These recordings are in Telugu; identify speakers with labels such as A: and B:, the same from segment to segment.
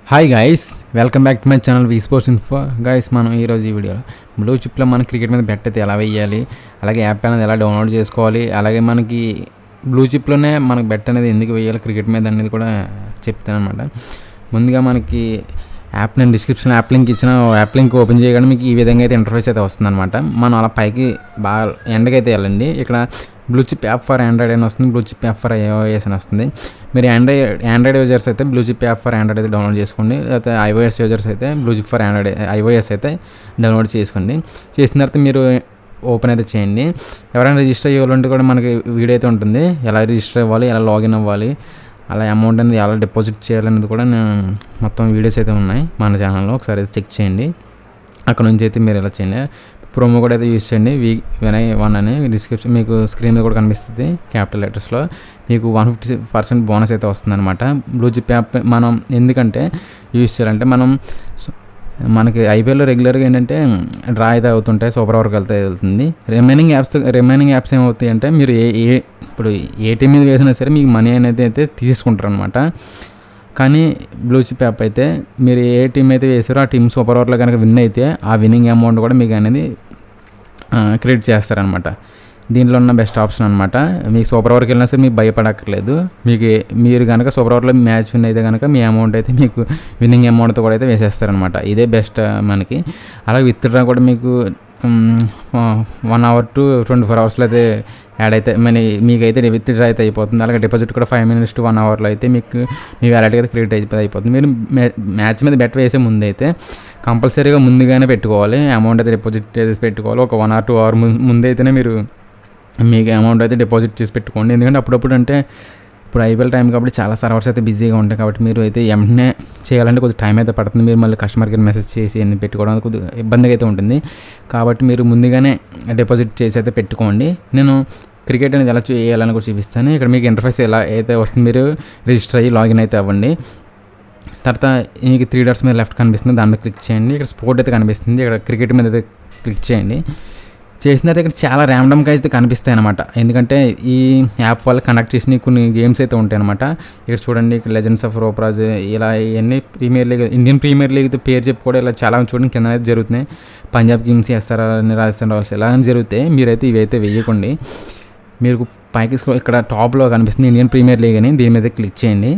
A: hi guys welcome back to my channel V sports info guys మనం ఈరోజు ఈ వీడియోలో బ్లూ చిప్లో మన క్రికెట్ మీద బెట్ అయితే ఎలా వేయాలి అలాగే యాప్ అనేది ఎలా డౌన్లోడ్ చేసుకోవాలి అలాగే మనకి బ్లూ చిప్లోనే మనకు బెట్ అనేది ఎందుకు వేయాలి క్రికెట్ మీద అనేది కూడా చెప్తాను అనమాట ముందుగా మనకి యాప్ నేను డిస్క్రిప్షన్ యాప్ లింక్ ఇచ్చిన యాప్ లింక్ ఓపెన్ చేయగానే మీకు ఈ విధంగా అయితే ఇంటర్ఫేస్ అయితే వస్తుందన్నమాట మనం అలా పైకి బాగా ఎండకైతే వెళ్ళండి ఇక్కడ blue chip app for Android అని వస్తుంది blue chip app for iOS అని వస్తుంది మీరు ఆండ్రాయిడ్ ఆండ్రాయిడ్ యూజర్స్ అయితే blue chip app for Android అయితే డౌన్లోడ్ చేసుకోండి లేకపోతే ఐఓఎస్ యూజర్స్ అయితే blue chip for Android iOS అయితే డౌన్లోడ్ చేసుకోండి చేసిన తర్వాత మీరు ఓపెన్ అయితే చేయండి ఎవరైనా రిజిస్టర్ అయ్యాలంటే కూడా మనకి వీడియో అయితే ఉంటుంది ఎలా రిజిస్టర్ అవ్వాలి ఎలా లాగిన్ అవ్వాలి అలా అమౌంట్ అనేది ఎలా డిపాజిట్ చేయాలనేది కూడా నేను మొత్తం వీడియోస్ అయితే ఉన్నాయి మన ఛానల్లో ఒకసారి అయితే చెక్ చేయండి అక్కడ నుంచి అయితే మీరు ఇలా చేయండి ప్రోమో కూడా అయితే యూస్ చేయండి వీ వినయ్ వన్ అని డిస్క్రిప్షన్ మీకు స్క్రీన్ మీద కూడా కనిపిస్తుంది క్యాపిటల్ లెటర్స్లో మీకు వన్ ఫిఫ్టీ పర్సెంట్ బోనస్ అయితే వస్తుందన్నమాట బ్లూ చిప్ యాప్ మనం ఎందుకంటే యూస్ చేయాలంటే మనం సో- మనకి ఐపీఎల్లో రెగ్యులర్గా ఏంటంటే డ్రా అయితే అవుతుంటాయి సూపర్ ఓవర్కి వెళ్తే వెళ్తుంది రిమైనింగ్ యాప్స్ రిమైనింగ్ యాప్స్ ఏమవుతాయి అంటే మీరు ఏ ఏ ఇప్పుడు ఏ టీం మీద వేసినా సరే మీకు మనీ అనేది అయితే తీసుకుంటారు అనమాట కానీ బ్లూ చిప్ యాప్ అయితే మీరు ఏ టీం అయితే వేసారో ఆ టీం సూపర్ ఓవర్లో కనుక విన్ అయితే ఆ విన్నింగ్ అమౌంట్ కూడా మీకు అనేది క్రెడిట్ చేస్తారనమాట దీంట్లో ఉన్న బెస్ట్ ఆప్షన్ అనమాట మీకు సూపర్ ఓవర్కి వెళ్ళినా సరే మీకు భయపడక్కర్లేదు మీకు ఏ- మీరు కనుక సూపర్ ఓవర్లో మ్యాచ్ విన్ అయితే కనుక మీ అమౌంట్ అయితే మీకు విన్నింగ్ అమౌంట్తో కూడా అయితే వేసేస్తారనమాట ఇదే బెస్ట్ మనకి అలాగే విత్డ్రా కూడా మీకు one hour to twenty four అవర్స్లో అయితే యాడ్ అయితే మన మీకైతే విత్డ్రా అయితే అయిపోతుంది అలాగే డిపాజిట్ కూడా ఫైవ్ మినిట్స్ టు వన్ అవర్లో అయితే మీకు మీ వ్యాలెట్కి అయితే క్రెడిట్ అయిపోయి అయిపోతుంది మీరు మ్యా- మ్యాచ్ మీద బెట్ వేసే ముందు అయితే కంపల్సరీగా ముందుగానే పెట్టుకోవాలి అమౌంట్ అయితే డిపాజిట్ చేసి పెట్టుకోవాలి ఒక వన్ ఆర్ టూ అవర్ ముందు అయితేనే మీరు మీకు అమౌంట్ అయితే డిపాజిట్ చేసి పెట్టుకోండి ఎందుకంటే అప్పుడప్పుడు అంటే ఇప్పుడు ఐపీఎల్ టైం కాబట్టి చాలా సర్వర్స్ అయితే బిజీగా ఉంటాయి కాబట్టి మీరు అయితే వెంటనే చేయాలంటే కొద్దిగా టైం అయితే పడుతుంది మీరు మళ్ళీ కస్టమర్ కేర్ మెసేజ్ చేసి అన్ని పెట్టుకోవడం కొద్దిగా ఇబ్బందిగా అయితే ఉంటుంది కాబట్టి మీరు ముందుగానే డిపాజిట్ చేసి అయితే పెట్టుకోండి నేను క్రికెట్ అనేది ఎలా చేయాలని కూడా చూపిస్తాను ఇక్కడ మీకు ఇంటర్ఫేస్ ఎలా అయితే వస్తుంది మీరు రిజిస్టర్ అయ్యి లాగిన్ అయితే అవ్వండి తర్వాత మీకు త్రీ డాట్స్ మీద లెఫ్ట్ కనిపిస్తుంది దాని మీద క్లిక్ చేయండి ఇక్కడ స్పోర్ట్ అయితే కనిపిస్తుంది ఇక్కడ క్రికెట్ మీద అయితే క్లిక్ చేయండి చేసిన తర్వాత ఇక్కడ చాలా ర్యాండమ్గా అయితే కనిపిస్తాయి అనమాట ఎందుకంటే ఈ యాప్ వల్ల కండక్ట్ చేసిన కొన్ని గేమ్స్ అయితే ఉంటాయి అనమాట ఇక్కడ చూడండి ఇక్కడ లెజెండ్స్ ఆఫ్ రోప్రాజ్ ఇలా ఇవన్నీ Premier League Indian Premier League పేరు చెప్పి కూడా ఇలా చాలా చూడండి కింద అయితే జరుగుతున్నాయి Punjab Kings SR Rajasthan Royals ఇలా జరుగుతాయి మీరైతే ఇవైతే వేయకండి మీరు పైకి scroll- ఇక్కడ టాప్లో కనిపిస్తుంది ఇండియన్ ప్రీమియర్ లీగ్ అని దీని మీద క్లిక్ చేయండి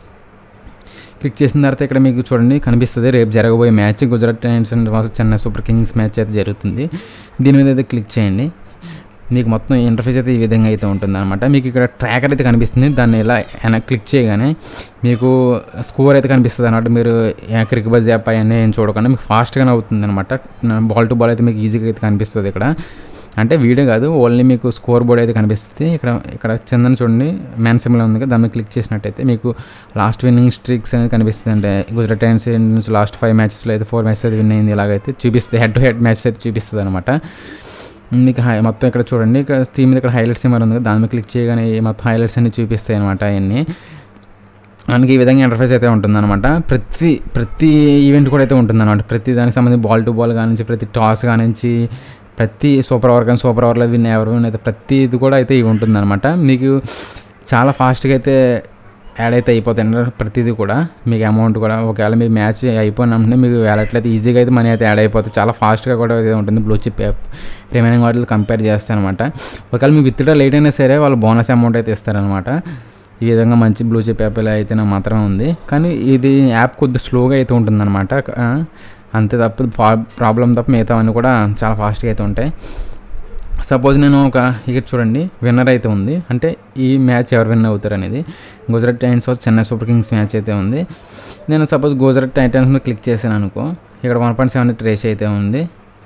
A: క్లిక్ చేసిన తర్వాత ఇక్కడ మీకు చూడండి కనిపిస్తుంది రేపు జరగబోయే match Gujarat Times and versus Chennai Super Kings match అయితే జరుగుతుంది దీని మీద అయితే క్లిక్ చేయండి మీకు మొత్తం ఇంటర్ఫేస్ అయితే ఈ విధంగా అయితే ఉంటుంది అనమాట మీకు ఇక్కడ ట్రాకర్ అయితే కనిపిస్తుంది దాన్ని ఇలా వెనక క్లిక్ చేయగానే మీకు స్కోర్ అయితే కనిపిస్తుంది అనమాట మీరు క్రిక్ బజ్ యాప్ అవన్నీ ఏం చూడకుండా మీకు ఫాస్ట్గానే అవుతుంది అనమాట బాల్ టు బాల్ అయితే మీకు ఈజీగా అయితే కనిపిస్తుంది ఇక్కడ అంటే వీడియో కాదు ఓన్లీ మీకు స్కోర్ బోర్డ్ అయితే కనిపిస్తుంది ఇక్కడ ఇక్కడ చందన చూడండి మ్యాన్ సిమ్లో ఉంది కదా దాని మీద క్లిక్ చేసినట్టయితే మీకు లాస్ట్ విన్నింగ్ స్ట్రీక్స్ అనేది కనిపిస్తుంది అంటే గుజరాత్ టైమ్స్ నుంచి లాస్ట్ ఫైవ్ మ్యాచెస్లో అయితే ఫోర్ మ్యాచెస్ అయితే విన్ అయింది ఇలాగైతే చూపిస్తుంది హెడ్ టు హెడ్ మ్యాచెస్ అయితే చూపిస్తుంది అనమాట మీకు హై మొత్తం ఇక్కడ చూడండి ఇక్కడ స్టీమ్ మీద ఇక్కడ హైలైట్స్ ఏమైనా ఉంది కదా దాని మీద క్లిక్ చేయగానే ఈ మొత్తం హైలైట్స్ అన్ని చూపిస్తాయి అనమాట అవన్నీ మనకి ఈ విధంగా ఇంటర్ఫేస్ అయితే ఉంటుందన్నమాట ప్రతి ప్రతి ఈవెంట్ కూడా అయితే ఉంటుందన్నమాట ప్రతి దానికి సంబంధించి బాల్ టు బాల్ కానించి ప్రతి టాస్ కానించి ప్రతి సూపర్ ఓవర్ కానీ సూపర్ ఓవర్లో విన్ ఎవరు win అయితే ప్రతి ఇది కూడా అయితే ఇవి ఉంటుందన్నమాట మీకు చాలా ఫాస్ట్గా అయితే యాడ్ అయితే అయిపోతాయి ప్రతిదీ కూడా మీకు అమౌంట్ కూడా ఒకవేళ మీ మ్యాచ్ అయిపోయిన వెంటనే మీకు వ్యాలెట్లో అయితే ఈజీగా అయితే మనీ అయితే యాడ్ అయిపోతుంది చాలా ఫాస్ట్గా కూడా అయితే ఉంటుంది బ్లూ చిప్ యాప్ రిమైనింగ్ వాటితో కంపేర్ చేస్తే అనమాట ఒకవేళ మీ విత్డ్రా లేట్ అయినా సరే వాళ్ళు బోనస్ అమౌంట్ అయితే ఇస్తారనమాట ఈ విధంగా మంచి బ్లూ చిప్ యాప్ అయితే నాకు మాత్రమే ఉంది కానీ ఇది యాప్ కొద్దిగా స్లోగా అయితే ఉంటుందన్నమాట ఆ, అంతే తప్ప ప్రాబ్లం తప్ప మిగతావన్నీ కూడా చాలా ఫాస్ట్గా అయితే ఉంటాయి సపోజ్ నేను ఒక ఇక్కడ చూడండి విన్నర్ అయితే ఉంది అంటే ఈ మ్యాచ్ ఎవరు విన్ అవుతారు అనేది Gujarat Titans versus Chennai Super Kings match అయితే ఉంది నేను సపోజ్ గుజరాత్ టైటన్స్ మీద క్లిక్ చేశాను అనుకో ఇక్కడ వన్ పాయింట్ సెవెన్ రేస్ అయితే ఉంది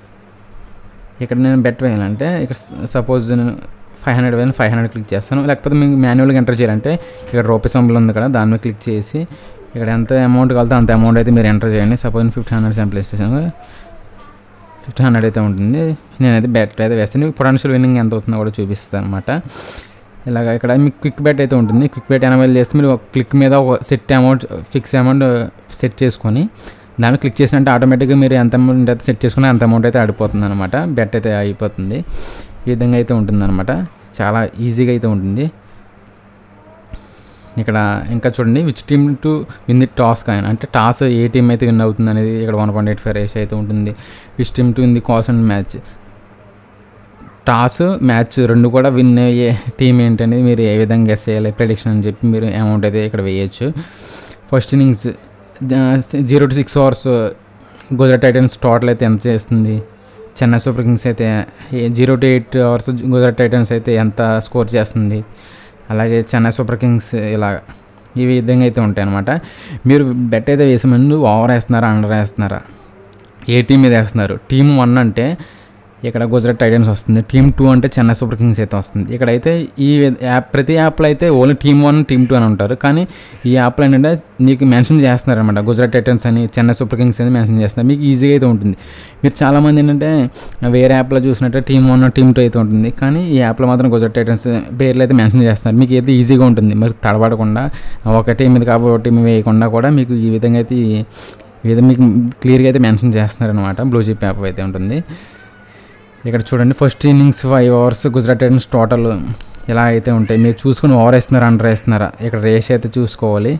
A: ఇక్కడ నేను బెట్ వేయాలంటే ఇక్కడ సపోజ్ నేను ఫైవ్ హండ్రెడ్ వేయాలి ఫైవ్ హండ్రెడ్ క్లిక్ చేస్తాను లేకపోతే మీకు మాన్యువల్గా ఎంటర్ చేయాలంటే ఇక్కడ రూపీస్ సంబుల్ ఉంది కదా దాని మీద క్లిక్ చేసి ఇక్కడ ఎంత అమౌంట్ కలితే అంత అమౌంట్ అయితే మీరు ఎంటర్ చేయండి సపోజ్ ఫిఫ్టీ హండ్రెడ్ శాంపుల్ చేసాను ఫిఫ్టీ హండ్రెడ్ అయితే ఉంటుంది నేనైతే బెట్ అయితే వేస్తాను పొటెన్షియల్ విన్నింగ్ ఎంత అవుతుందో కూడా చూపిస్తాను అనమాట ఇలాగ ఇక్కడ మీకు క్విక్ బెట్ అయితే ఉంటుంది క్విక్ బెట్ ఎనభై చేస్తే మీరు ఒక క్లిక్ మీద ఒక set amount fix amount set చేసుకొని దాన్ని క్లిక్ చేసినట్టు ఆటోమేటిక్గా మీరు ఎంత అమౌంట్ అయితే సెట్ చేసుకుని అంత అమౌంట్ అయితే ఆడిపోతుంది అనమాట బెట్ అయితే అయిపోతుంది ఈ విధంగా అయితే ఉంటుంది అనమాట చాలా ఈజీగా అయితే ఉంటుంది ఇక్కడ ఇంకా చూడండి which team to win the toss coin అంటే టాస్ ఏ టీం అయితే విన్ అవుతుంది అనేది ఇక్కడ one point eight five race అయితే ఉంటుంది which team to win the కాస్ అండ్ మ్యాచ్ టాస్ మ్యాచ్ రెండు కూడా విన్ అయ్యే టీం ఏంటనేది మీరు ఏ విధంగా గెస్ చేయాలి ప్రెడిక్షన్ అని చెప్పి మీరు అమౌంట్ అయితే ఇక్కడ వేయచ్చు first innings zero to six overs Gujarat Titans total అయితే ఎంత చేస్తుంది చెన్నై సూపర్ కింగ్స్ అయితే zero to eight overs Gujarat Titans అయితే ఎంత స్కోర్ చేస్తుంది అలాగే చెన్నై సూపర్ కింగ్స్ ఇలా ఈ విధంగా అయితే ఉంటాయి అనమాట మీరు బెట్ అయితే వేసే ముందు ఓవర్ వేస్తున్నారా అండర్ వేస్తున్నారా ఏ టీం మీద వేస్తున్నారు టీం వన్ అంటే ఇక్కడ గుజరాత్ టైటన్స్ వస్తుంది టీమ్ టూ అంటే చెన్నై సూపర్ కింగ్స్ అయితే వస్తుంది ఇక్కడైతే ఈ యాప్ ప్రతి యాప్లో అయితే only team one team two అని ఉంటారు కానీ ఈ యాప్లో ఏంటంటే మీకు మెన్షన్ చేస్తున్నారు అనమాట గుజరాత్ టైటన్స్ అని చెన్నై సూపర్ కింగ్స్ అని మెన్షన్ చేస్తున్నారు మీకు ఈజీగా అయితే ఉంటుంది మీరు చాలామంది ఏంటంటే వేరే యాప్లో చూసినట్టే టీమ్ వన్ టీమ్ టూ అయితే ఉంటుంది కానీ ఈ యాప్లో మాత్రం గుజరాత్ టైటన్స్ పేర్లు అయితే మెన్షన్ చేస్తున్నారు మీకు అయితే ఈజీగా ఉంటుంది మరి తడబడకుండా ఒక టీం మీద కాబట్టి ఒక టీం వేయకుండా కూడా మీకు ఈ విధంగా అయితే ఈ విధంగా మీకు క్లియర్గా అయితే మెన్షన్ చేస్తున్నారు అనమాట బ్లూ చిప్ యాప్ అయితే ఉంటుంది ఇక్కడ చూడండి first innings five overs Gujarat Titans total ఇలా అయితే ఉంటాయి మీరు చూసుకుని ఓవర్ వేస్తున్నారా అండర్ వేస్తున్నారా ఇక్కడ రేస్ అయితే చూసుకోవాలి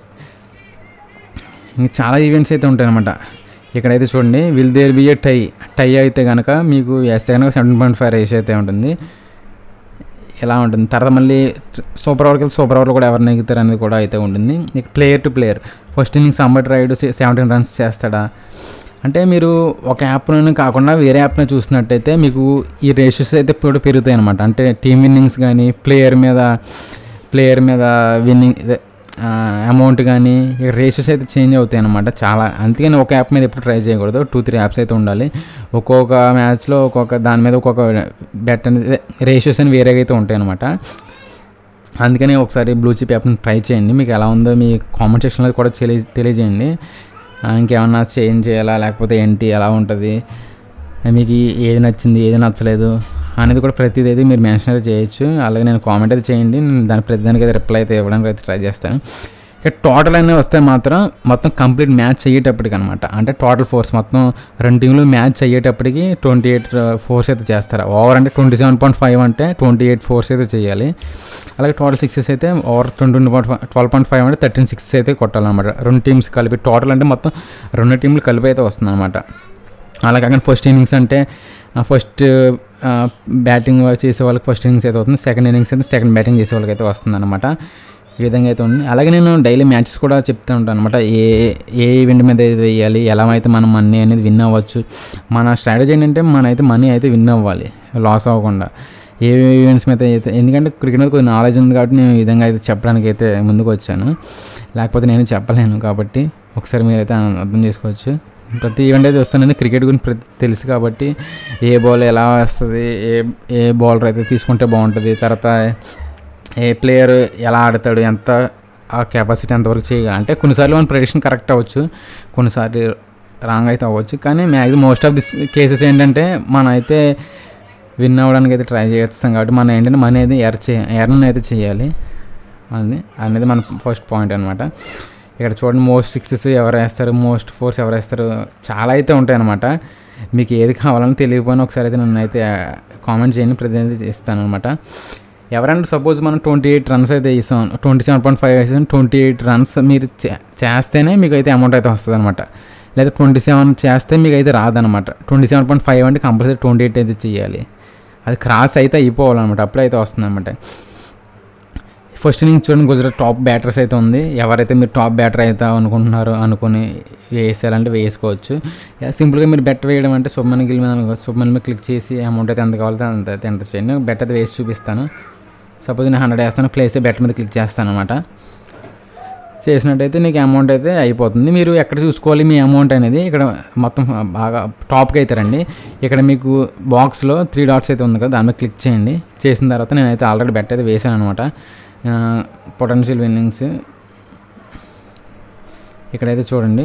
A: ఇంకా చాలా ఈవెంట్స్ అయితే ఉంటాయి అనమాట ఇక్కడైతే చూడండి will there be a tie tie అయితే కనుక మీకు వేస్తే కనుక సెవెన్ పాయింట్ ఫైవ్ రేస్ అయితే ఉంటుంది ఇలా ఉంటుంది తర్వాత మళ్ళీ సూపర్ ఓవర్కి వెళ్ళి సూపర్ ఓవర్లో కూడా ఎవరు నెగ్గుతారు అనేది కూడా అయితే ఉంటుంది ఇక player to player first innings Ambati రైడ్ సెవెంటీన్ రన్స్ చేస్తాడా అంటే మీరు ఒక యాప్లోనే కాకుండా వేరే యాప్ని చూసినట్టయితే మీకు ఈ రేషియోస్ అయితే ఇప్పుడు పెరుగుతాయి అనమాట అంటే టీమ్ విన్నింగ్స్ కానీ ప్లేయర్ మీద ప్లేయర్ మీద విన్నింగ్ అమౌంట్ కానీ ఇక రేషియోస్ అయితే చేంజ్ అవుతాయి అనమాట చాలా అందుకని ఒక యాప్ మీద ఎప్పుడు ట్రై చేయకూడదు టూ త్రీ యాప్స్ అయితే ఉండాలి ఒక్కొక్క మ్యాచ్లో ఒక్కొక్క దాని మీద ఒక్కొక్క బెట్ అనేది రేషియోస్ అని వేరేగా అయితే ఉంటాయి అనమాట అందుకని ఒకసారి బ్లూ చిప్ యాప్ని ట్రై చేయండి మీకు ఎలా ఉందో మీ కామెంట్ సెక్షన్లో కూడా తెలియ తెలియజేయండి ఇంకేమన్నా చేంజ్ చేయాలా లేకపోతే ఏంటి ఎలా ఉంటుంది మీకు ఏది నచ్చింది ఏది నచ్చలేదు అనేది కూడా ప్రతిదీ అయితే మీరు మెన్షన్ అయితే చేయొచ్చు అలాగే నేను కామెంట్ అయితే చేయండి నేను దాని ప్రతిదానికి అయితే రిప్లై అయితే ఇవ్వడానికి అయితే ట్రై చేస్తాను ఇక టోటల్ అనేవి వస్తే మాత్రం మొత్తం కంప్లీట్ మ్యాచ్ అయ్యేటప్పటికి అనమాట అంటే టోటల్ ఫోర్స్ మొత్తం రెండు టీంలు మ్యాచ్ అయ్యేటప్పటికి ట్వంటీ ఎయిట్ ఫోర్స్ అయితే చేస్తారు ఓవర్ అంటే ట్వంటీ సెవెన్ పాయింట్ ఫైవ్ అంటే ట్వంటీ ఎయిట్ ఫోర్స్ అయితే చేయాలి అలాగే టోటల్ సిక్సెస్ అయితే over twenty point twelve point five అంటే థర్టీన్ సిక్స్ అయితే కొట్టాలన్నమాట రెండు టీమ్స్ కలిపి టోటల్ అంటే మొత్తం రెండు టీంలు కలిపి అయితే వస్తుంది అనమాట అలా కాకుండా ఫస్ట్ ఇన్నింగ్స్ అంటే ఫస్ట్ బ్యాటింగ్ చేసే వాళ్ళకి ఫస్ట్ ఇన్నింగ్స్ అయితే అవుతుంది సెకండ్ ఇన్నింగ్స్ అయితే సెకండ్ బ్యాటింగ్ చేసే వాళ్ళకి అయితే వస్తుంది అనమాట ఈ విధంగా అయితే ఉంది అలాగే నేను డైలీ మ్యాచెస్ కూడా చెప్తూ ఉంటాను అనమాట ఏ ఏ ఈవెంట్ మీద అయితే వేయాలి ఎలా అయితే మనం మనీ అనేది విన్ అవ్వచ్చు మన స్ట్రాటజీ ఏంటంటే మన అయితే మనీ అయితే విన్ అవ్వాలి లాస్ అవ్వకుండా ఏ ఈవెంట్స్ మీద అయితే ఎందుకంటే క్రికెట్ మీద కొద్దిగా నాలెడ్జ్ ఉంది కాబట్టి నేను ఈ విధంగా అయితే చెప్పడానికి అయితే ముందుకు వచ్చాను లేకపోతే నేను చెప్పలేను కాబట్టి ఒకసారి మీరైతే అర్థం చేసుకోవచ్చు ప్రతి ఈవెంట్ అయితే వస్తానండి క్రికెట్ గురించి ప్రతి తెలుసు కాబట్టి ఏ బాల్ ఎలా వస్తుంది ఏ ఏ బౌలర్ అయితే తీసుకుంటే బాగుంటుంది తర్వాత ఏ ప్లేయర్ ఎలా ఆడతాడు ఎంత ఆ కెపాసిటీ ఎంతవరకు చేయగల అంటే కొన్నిసార్లు మన ప్రెడిక్షన్ కరెక్ట్ అవ్వచ్చు కొన్నిసార్లు రాంగ్ అయితే అవ్వచ్చు కానీ maximum most of this cases ఏంటంటే మనం అయితే విన్ అవ్వడానికి అయితే ట్రై చేస్తాం కాబట్టి మనం ఏంటంటే మనీ అయితే ఎర్ చే ఎర్న్ అయితే చేయాలి అది అనేది మన ఫస్ట్ పాయింట్ అనమాట ఇక్కడ చూడండి మోస్ట్ సిక్సెస్ ఎవరు వేస్తారు మోస్ట్ ఫోర్స్ ఎవరు వేస్తారు చాలా అయితే ఉంటాయి అనమాట మీకు ఏది కావాలని తెలియకపోయినా ఒకసారి అయితే నన్ను అయితే కామెంట్ చేయండి ప్రతినిధి చేస్తాను అనమాట ఎవరైనా సపోజ్ మనం ట్వంటీ ఎయిట్ రన్స్ అయితే వేసాం ట్వంటీ సెవెన్ పాయింట్ ఫైవ్ వేసాం ట్వంటీ ఎయిట్ రన్స్ మీరు చేస్తేనే మీకు అయితే అమౌంట్ అయితే వస్తుంది అనమాట లేదా ట్వంటీ సెవెన్ చేస్తే మీకు అయితే రాదనమాట ట్వంటీ సెవెన్ పాయింట్ ఫైవ్ అంటే కంపల్సరీ ట్వంటీ ఎయిట్ అయితే చేయాలి అది క్రాస్ అయితే అయిపోవాలన్నమాట అప్పుడే అయితే వస్తుంది అనమాట ఫస్ట్ ఇన్నింగ్ చూడండి గుజరాత్ టాప్ బ్యాటర్స్ అయితే ఉంది ఎవరైతే మీరు టాప్ బ్యాటర్ అయితే అనుకుంటున్నారో అనుకుని వేసారంటే వేసుకోవచ్చు సింపుల్గా మీరు బెట్ వేయడం అంటే సుబ్మన్ గిల్ మీద సుబ్మన్ మీద క్లిక్ చేసి అమౌంట్ అయితే ఎంత కావాలో అంత అయితే ఎంటర్ చేయండి బెట్ అయితే వేసి చూపిస్తాను సపోజ్ నేను హండ్రెడ్ వేస్తాను ప్లేస్ బెట్ మీద క్లిక్ చేస్తాను అనమాట చేసినట్టయితే నీకు అమౌంట్ అయితే అయిపోతుంది మీరు ఎక్కడ చూసుకోవాలి మీ అమౌంట్ అనేది ఇక్కడ మొత్తం బాగా టాప్కి అయితే రండి ఇక్కడ మీకు బాక్స్లో త్రీ డాట్స్ అయితే ఉంది కదా దాని మీద క్లిక్ చేయండి చేసిన తర్వాత నేనైతే ఆల్రెడీ బెట్ అయితే వేసాను అనమాట పొటెన్షియల్ విన్నింగ్స్ ఇక్కడైతే చూడండి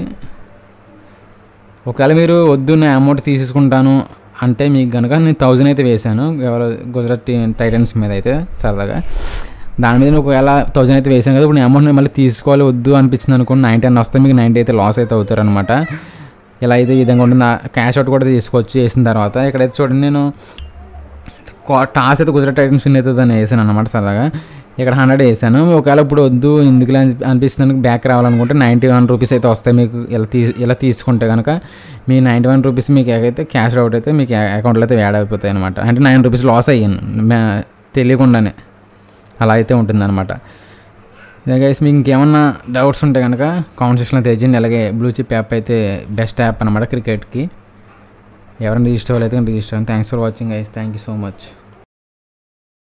A: ఒకవేళ మీరు వద్దు నా అమౌంట్ తీసేసుకుంటాను అంటే మీకు కనుక నేను థౌజండ్ అయితే వేశాను ఎవరో గుజరాత్ టైటన్స్ మీద అయితే సరదాగా దాని మీద ఒకవేళ థౌజండ్ అయితే వేసాను కదా ఇప్పుడు నేను అమౌంట్ మళ్ళీ తీసుకోవాలి వద్దు అనిపించింది అనుకోండి నైంటీ అని వస్తే మీకు నైంటీ అయితే లాస్ అయితే అవుతారు అనమాట ఇలా అయితే ఈ విధంగా ఉంటుంది క్యాష్ అవుట్ కూడా తీసుకోవచ్చు వేసిన తర్వాత ఇక్కడైతే చూడండి నేను టాస్ అయితే గుజరాత్ టైటన్స్ విన్ అవుతుంది అని వేసాను అనమాట సరదాగా ఇక్కడ హండ్రెడ్ వేసాను ఒకవేళ ఇప్పుడు వద్దు ఎందుకు అనిపిస్తుంది బ్యాక్ రావాలనుకుంటే నైంటీ వన్ రూపీస్ అయితే వస్తాయి మీకు ఇలా తీ ఇలా తీసుకుంటే కనుక మీ నైంటీ వన్ రూపీస్ మీకు అయితే క్యాష్ అవుట్ అయితే మీకు అకౌంట్లో అయితే యాడ్ అయిపోతాయి అనమాట అంటే నైన్ రూపీస్ లాస్ అయ్యాను మే- తెలియకుండానే అలా అయితే ఉంటుందన్నమాట ఇదే గైస్ మీకు ఇంకేమన్నా డౌట్స్ ఉంటే కనుక కామెంట్ సెక్షన్లో తెచ్చింది అలాగే బ్లూ చిప్ యాప్ అయితే బెస్ట్ యాప్ అనమాట క్రికెట్కి ఎవరైనా రిజిస్టర్ అవ్వలేదు register thanks for watching guys thank you so much